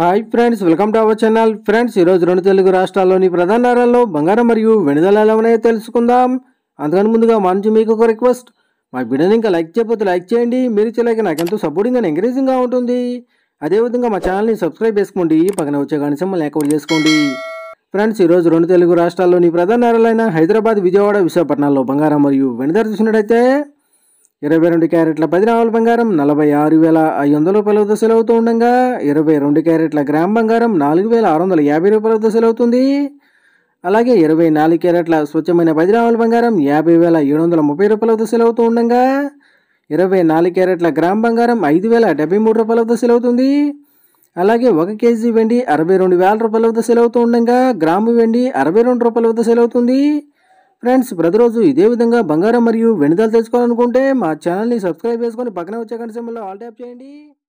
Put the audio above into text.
hi friends welcome to our channel friends ఈరోజు రెండు తెలుగు రాష్ట్రాల్లోని ప్రధాన నగరాల్లో బంగారం మరియు వెనుదల ఎలా ఉన్నాయో తెలుసుకుందాం అందుకని ముందుగా మా నుంచి మీకు ఒక రిక్వెస్ట్ మా వీడియోని ఇంకా లైక్ చేయకపోతే లైక్ చేయండి మీరు చేయలేక నాకు ఎంతో సపోర్టింగ్ అండ్ ఎంకరేజింగ్గా ఉంటుంది అదేవిధంగా మా ఛానల్ని సబ్స్క్రైబ్ చేసుకోండి పక్కన వచ్చే గంట సింబల్ యాక్టివేట్ చేసుకోండి ఫ్రెండ్స్ ఈరోజు రెండు తెలుగు రాష్ట్రాల్లోని ప్రధాన నగరాలైన హైదరాబాద్ విజయవాడ విశాఖపట్నాల్లో బంగారం మరియు వెనుదల చూసినట్టయితే ఇరవై రెండు క్యారెట్ల పది రావుల బంగారం నలభై ఆరు వేల ఐదు వందల రూపాయల వద్ద సెలవుతూ ఉండగా ఇరవై రెండు క్యారెట్ల గ్రామ్ బంగారం నాలుగు వేల ఆరు వందల యాభై రూపాయల వద్ద సెలవుతుంది అలాగే ఇరవై నాలుగు క్యారెట్ల స్వచ్ఛమైన పది రావుల బంగారం యాభై వేల ఏడు వందల ముప్పై రూపాయల వద్ద సెలవుతూ ఉండగా ఇరవై నాలుగు క్యారెట్ల గ్రామ్ బంగారం ఐదు వేల డెబ్బై మూడు రూపాయల వద్ద సెలవుతుంది అలాగే ఒక కేజీ వెండి అరవై రెండు వేల రూపాయల వద్ద సెలవుతూ ఉండగా గ్రాము వెండి అరవై రెండు రూపాయల వద్ద సెలవుతుంది ఫ్రెండ్స్ ప్రతిరోజు ఇదే విధంగా బంగారం మరియు వెనుదలు తెలుసుకోవాలనుకుంటే మా ఛానల్ని సబ్స్క్రైబ్ చేసుకొని పక్కన వచ్చే గంట సింబల్లో ఆల్ ట్యాప్ చేయండి